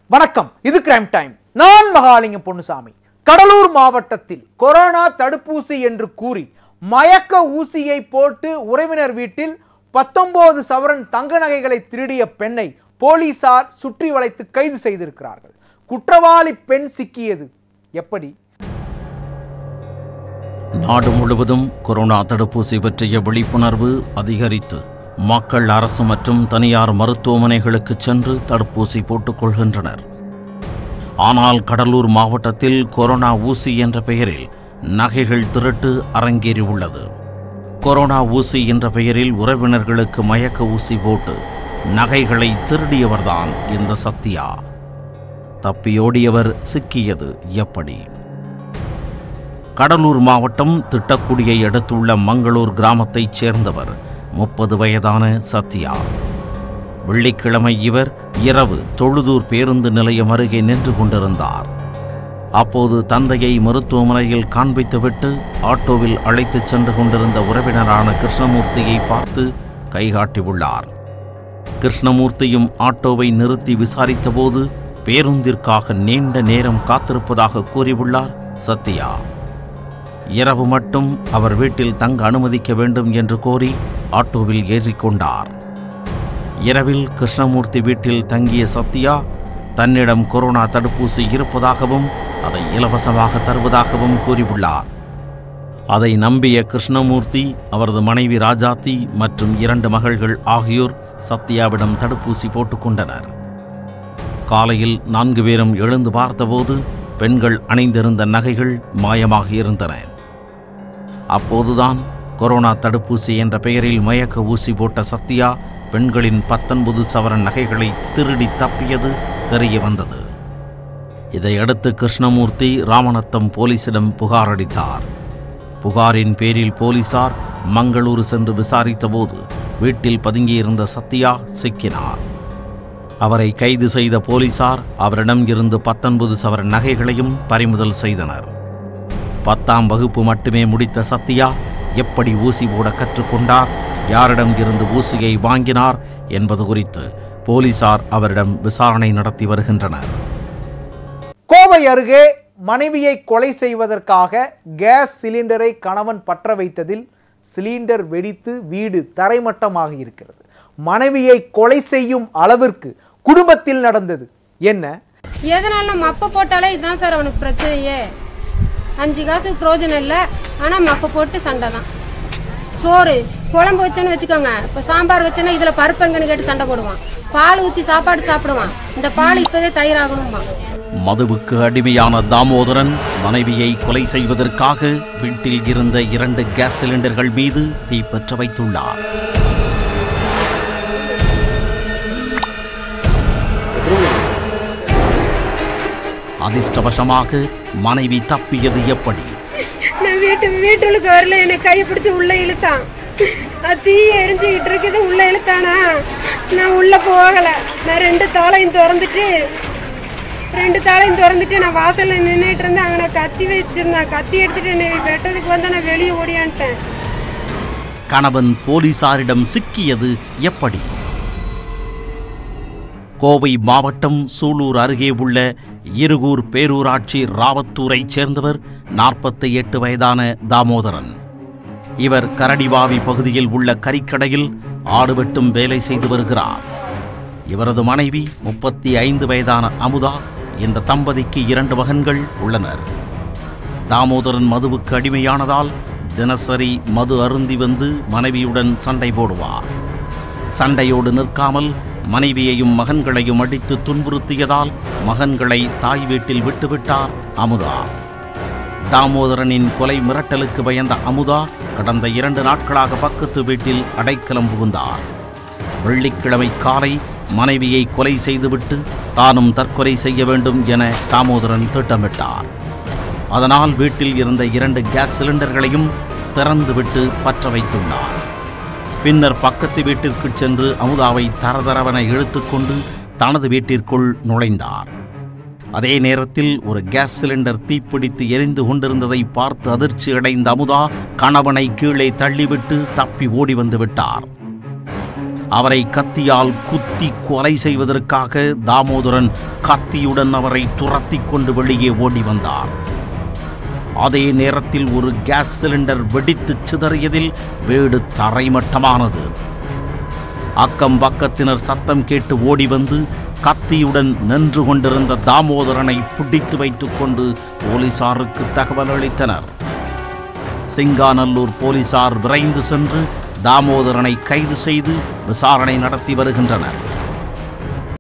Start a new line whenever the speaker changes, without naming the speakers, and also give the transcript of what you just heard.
வணக்கம் இது crime time நான் மகாலிங்கம் பொன்னுசாமி கடலூர் மாவட்டத்தில் கொரோனா தடுப்பூசி என்று கூறி மயக்க ஊசியை போட்டு உறவினர் வீட்டில் பத்தொன்பது சவரன் தங்க நகைகளை திருடிய பெண்ணை போலீசார் சுற்றி வளைத்து கைது செய்திருக்கிறார்கள் குற்றவாளி பெண் சிக்கியது எப்படி
நாடு முழுவதும் கொரோனா தடுப்பூசி பற்றிய விழிப்புணர்வு அதிகரித்து மக்கள் அரசு மற்றும் தனியார் மருத்துவமனைகளுக்கு சென்று தடுப்பூசி போட்டுக் கொள்கின்றனர் ஆனால் கடலூர் மாவட்டத்தில் கொரோனா ஊசி என்ற பெயரில் நகைகள் திருட்டு அரங்கேறியுள்ளது கொரோனா ஊசி என்ற பெயரில் உறவினர்களுக்கு மயக்க ஊசி போட்டு நகைகளை திருடியவர்தான் இந்த சத்யா தப்பியோடியவர் சிக்கியது எப்படி கடலூர் மாவட்டம் திட்டக்குடியை அடுத்துள்ள மங்களூர் கிராமத்தைச் சேர்ந்தவர் முப்பது வயதான சத்யா வெள்ளிக்கிழமை இவர் இரவு தொழுதூர் பேருந்து நிலையம் அருகே நின்று கொண்டிருந்தார் அப்போது தந்தையை மருத்துவமனையில் காண்பித்துவிட்டு ஆட்டோவில் அழைத்துச் சென்று கொண்டிருந்த உறவினரான கிருஷ்ணமூர்த்தியை பார்த்து கைகாட்டியுள்ளார் கிருஷ்ணமூர்த்தியும் ஆட்டோவை நிறுத்தி விசாரித்தபோது பேருந்திற்காக நீண்ட நேரம் காத்திருப்பதாக கூறியுள்ளார் சத்யா இரவு மட்டும் அவர் வீட்டில் தங்க அனுமதிக்க வேண்டும் என்று கோரி ஆட்டோவில் ஏறிக்கொண்டார் இரவில் கிருஷ்ணமூர்த்தி வீட்டில் தங்கிய சத்யா தன்னிடம் கொரோனா தடுப்பூசி இருப்பதாகவும் அதை இலவசமாக தருவதாகவும் கூறியுள்ளார் அதை நம்பிய கிருஷ்ணமூர்த்தி அவரது மனைவி ராஜாத்தி மற்றும் இரண்டு மகள்கள் ஆகியோர் சத்யாவிடம் தடுப்பூசி போட்டுக்கொண்டனர் காலையில் நான்கு பேரும் எழுந்து பார்த்தபோது பெண்கள் அணிந்திருந்த நகைகள் மாயமாக இருந்தன அப்போதுதான் கொரோனா தடுப்பூசி என்ற பெயரில் மயக்க ஊசி போட்ட சத்யா பெண்களின் பத்தொன்பது சவரன் நகைகளை திருடி தப்பியது தெரிய வந்தது இதையடுத்து கிருஷ்ணமூர்த்தி ராமநத்தம் போலீசிடம் புகார் அளித்தார் புகாரின் பேரில் போலீசார் மங்களூரு சென்று விசாரித்தபோது வீட்டில் பதுங்கியிருந்த சத்யா சிக்கினார் அவரை கைது செய்த போலீசார் அவரிடம் இருந்து பத்தொன்பது சவரன் நகைகளையும் பறிமுதல் செய்தனர் பத்தாம் வகுப்பு மட்டுமே முடித்த சத்யா எப்படி ஊசி போட கற்றுக்கொண்டார் யாரிடம் இருந்து ஊசியை வாங்கினார் என்பது குறித்து போலீசார் அவரிடம் விசாரணை நடத்தி வருகின்றனர்
கோவை அருகே மனைவியை கொலை செய்வதற்காக கேஸ் சிலிண்டரை கணவன் பற்ற வைத்ததில் சிலிண்டர் வெடித்து வீடு தரைமட்டமாகி இருக்கிறது மனைவியை கொலை செய்யும் அளவிற்கு குடும்பத்தில் நடந்தது என்ன
எதனால நம்ம அப்ப போட்டாலே இதுதான் சார் அவனுக்கு பிரச்சனையே அஞ்சு காசுக்கு பிரயோஜனம் இல்லை ஆனா மப்ப போட்டு சண்டை தான் சோறு குழம்பு வச்சேன்னு வச்சுக்கோங்க இப்ப சாம்பார் வச்சேன்னா இதுல பருப்பங்கன்னு கேட்டு சண்டை போடுவான் பால் ஊத்தி சாப்பாடு சாப்பிடுவான் இந்த பால் இப்பவே தயிராகணுமா
மதுவுக்கு அடிமையான தாமோதரன் மனைவியை கொலை செய்வதற்காக வீட்டில் இருந்த இரண்டு கேஸ் சிலிண்டர்கள் மீது தீப்பற்ற வைத்துள்ளார் அதிர்ஷ்டவசமாக மனைவி தப்பியது எப்படி
நான் வீட்டு வீட்டுக்கு வரல என்னை கையை பிடிச்சு உள்ள இழுத்தான் அது தீ எரிஞ்சுக்கிட்டு இருக்குது உள்ள இழுத்தானா நான் உள்ள போகல நான் ரெண்டு தாளையும் திறந்துட்டு ரெண்டு தாளையும் திறந்துட்டு நான் வாசல்ல நின்றுட்டு இருந்தேன் அங்கே நான் கத்தி வச்சிருந்தேன் கத்தி எடுத்துட்டு என்னை வெட்டதுக்கு வந்து நான் வெளியே ஓடியான்ட்டேன்
கணவன் போலீசாரிடம் சிக்கியது எப்படி கோவை மாவட்டம் சூலூர் அருகே உள்ள இருகூர் பேரூராட்சி ராவத்தூரைச் சேர்ந்தவர் நாற்பத்தி எட்டு வயதான தாமோதரன் இவர் கரடிவாவி பகுதியில் உள்ள கறிக்கடையில் ஆடு வெட்டும் வேலை செய்து வருகிறார் இவரது மனைவி முப்பத்தி ஐந்து வயதான அமுதா இந்த தம்பதிக்கு இரண்டு மகன்கள் உள்ளனர் தாமோதரன் மதுவுக்கு அடிமையானதால் தினசரி மது அருந்தி வந்து மனைவியுடன் சண்டை போடுவார் சண்டையோடு நிற்காமல் மனைவியையும் மகன்களையும் அடித்து துன்புறுத்தியதால் மகன்களை தாய் வீட்டில் விட்டுவிட்டார் அமுதா தாமோதரனின் கொலை மிரட்டலுக்கு பயந்த அமுதா கடந்த இரண்டு நாட்களாக பக்கத்து வீட்டில் அடைக்கலம் புகுந்தார் வெள்ளிக்கிழமை காலை மனைவியை கொலை செய்துவிட்டு தானும் தற்கொலை செய்ய வேண்டும் என தாமோதரன் திட்டமிட்டார் அதனால் வீட்டில் இருந்த இரண்டு கேஸ் சிலிண்டர்களையும் திறந்துவிட்டு பற்ற வைத்துள்ளார் பின்னர் பக்கத்து வீட்டிற்கு சென்று அமுதாவை தரதரவென இழுத்துக்கொண்டு தனது வீட்டிற்குள் நுழைந்தார் அதே நேரத்தில் ஒரு கேஸ் சிலிண்டர் தீப்பிடித்து எரிந்து கொண்டிருந்ததை பார்த்து அதிர்ச்சி அடைந்த அமுதா கணவனை கீழே தள்ளிவிட்டு தப்பி ஓடி வந்து விட்டார் அவரை கத்தியால் குத்தி கொலை செய்வதற்காக தாமோதரன் கத்தியுடன் அவரை துரத்தி கொண்டு வெளியே ஓடி வந்தார் அதே நேரத்தில் ஒரு கேஸ் சிலிண்டர் வெடித்து சிதறியதில் வீடு தரைமட்டமானது அக்கம் பக்கத்தினர் சத்தம் கேட்டு ஓடி வந்து கத்தியுடன் நின்று கொண்டிருந்த தாமோதரனை பிடித்து வைத்துக் கொண்டு போலீசாருக்கு தகவல் அளித்தனர் சிங்காநல்லூர் போலீசார் விரைந்து சென்று தாமோதரனை கைது செய்து விசாரணை நடத்தி வருகின்றனர்